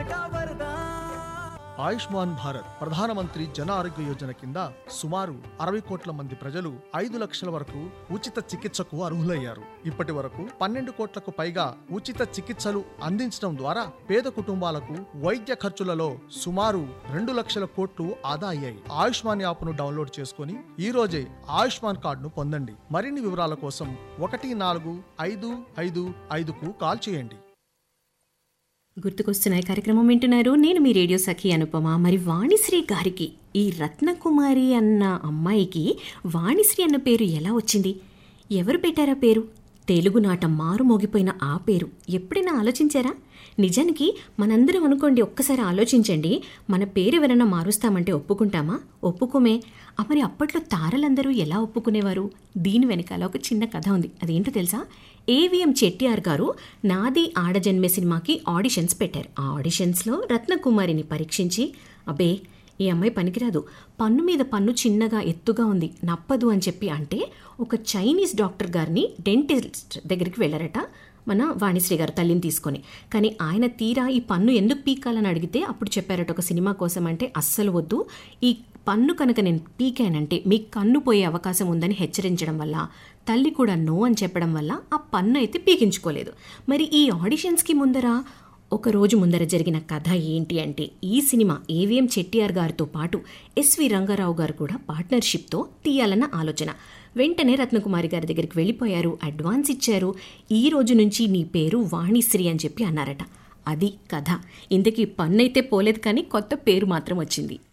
ఆయుష్మాన్ భారత్ ప్రధానమంత్రి జన ఆరోగ్య యోజన కింద సుమారు అరవై కోట్ల మంది ప్రజలు ఐదు లక్షల వరకు ఉచిత చికిత్సకు అర్హులయ్యారు ఇప్పటి వరకు పన్నెండు కోట్లకు పైగా ఉచిత చికిత్సలు అందించడం ద్వారా పేద కుటుంబాలకు వైద్య ఖర్చులలో సుమారు రెండు లక్షల కోట్లు ఆదా అయ్యాయి ఆయుష్మాన్ యాప్ను డౌన్లోడ్ చేసుకుని ఈ రోజే ఆయుష్మాన్ కార్డును పొందండి మరిన్ని వివరాల కోసం ఒకటి నాలుగు ఐదు ఐదు ఐదుకు కాల్ చేయండి గుర్తుకొస్తున్నాయి కార్యక్రమం వింటున్నారు నేను మీ రేడియో సఖి అనుపమ మరి వాణిశ్రీ గారికి ఈ రత్నకుమారి అన్న అమ్మాయికి వాణిశ్రీ అన్న పేరు ఎలా వచ్చింది ఎవరు పెట్టారా పేరు తెలుగునాట మారు మోగిపోయిన ఆ పేరు ఎప్పుడైనా ఆలోచించారా నిజానికి మనందరం అనుకోండి ఒక్కసారి ఆలోచించండి మన పేరు ఎవరైనా మారుస్తామంటే ఒప్పుకుంటామా ఒప్పుకోమే ఆ మరి అప్పట్లో తారలందరూ ఎలా ఒప్పుకునేవారు దీని వెనకాల ఒక చిన్న కథ ఉంది అదేంటో తెలుసా ఏవిఎం చెట్టిఆర్ గారు నాది ఆడజన్మే సినిమాకి ఆడిషన్స్ పెట్టారు ఆ ఆడిషన్స్లో రత్నకుమారిని పరీక్షించి అబ్బే ఈ అమ్మాయి పనికిరాదు పన్ను మీద పన్ను చిన్నగా ఎత్తుగా ఉంది నప్పదు అని చెప్పి అంటే ఒక చైనీస్ డాక్టర్ గారిని డెంటిస్ట్ దగ్గరికి వెళ్ళారట మన వాణిశ్రీ గారు తల్లిని తీసుకొని కానీ ఆయన తీరా ఈ పన్ను ఎందుకు పీకాలని అడిగితే అప్పుడు చెప్పారట ఒక సినిమా కోసం అంటే అస్సలు వద్దు ఈ పన్ను కనుక నేను పీకానంటే మీ కన్ను పోయే అవకాశం ఉందని హెచ్చరించడం వల్ల తల్లి కూడా నో అని చెప్పడం వల్ల ఆ పన్ను అయితే పీకించుకోలేదు మరి ఈ ఆడిషన్స్కి ముందర ఒక రోజు ముందర జరిగిన కథ ఏంటి అంటే ఈ సినిమా ఏవిఎం చెట్టిఆర్ గారితో పాటు ఎస్వి రంగారావు గారు కూడా పార్ట్నర్షిప్తో తీయాలన్న ఆలోచన వెంటనే రత్నకుమారి గారి దగ్గరికి వెళ్ళిపోయారు అడ్వాన్స్ ఇచ్చారు ఈ రోజు నుంచి నీ పేరు వాణిశ్రీ అని చెప్పి అన్నారట అది కథ ఇంతకీ పన్నైతే పోలేదు కానీ కొత్త పేరు మాత్రం వచ్చింది